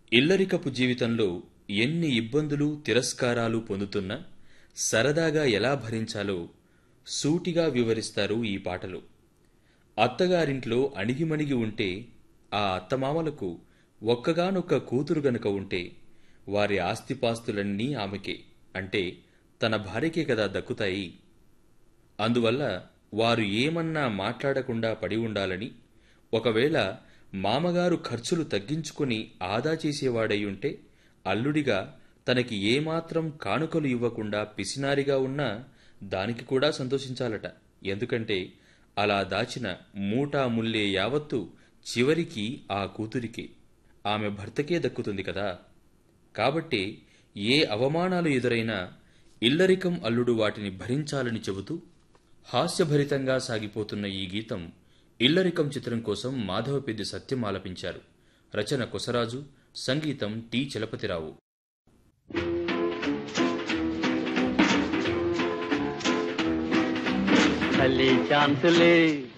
ఇల్లరికపు జీవితంలో ఎన్ని ఇబ్బందులు తిరస్కారాలు పొందుతున్నా సరదాగా ఎలా భరించాలో సూటిగా వివరిస్తారు ఈ పాటలు అత్తగారింట్లో అణిగిమణిగి ఉంటే ఆ అత్తమామలకు ఒక్కగానొక్క కూతురు గనుక ఉంటే వారి ఆస్తిపాస్తులన్నీ ఆమెకే అంటే తన భార్యకే కదా దక్కుతాయి అందువల్ల వారు ఏమన్నా మాట్లాడకుండా పడి ఉండాలని ఒకవేళ మామగారు ఖర్చులు తగ్గించుకుని ఆదా చేసేవాడై ఉంటే అల్లుడిగా తనకి ఏమాత్రం కానుకలు ఇవ్వకుండా పిసినారిగా ఉన్నా దానికి కూడా సంతోషించాలట ఎందుకంటే అలా దాచిన మూటా ముల్లే యావత్తు చివరికి ఆ కూతురికే ఆమె భర్తకే దక్కుతుంది కదా కాబట్టే ఏ అవమానాలు ఎదురైనా ఇల్లరికం అల్లుడు వాటిని భరించాలని చెబుతూ హాస్యభరితంగా సాగిపోతున్న ఈ గీతం ఇల్లరికం చిత్రం కోసం మాధవపెద్ది సత్యం ఆలపించారు రచన కొసరాజు సంగీతం టి చలపతిరావు భలే ఛాన్సులే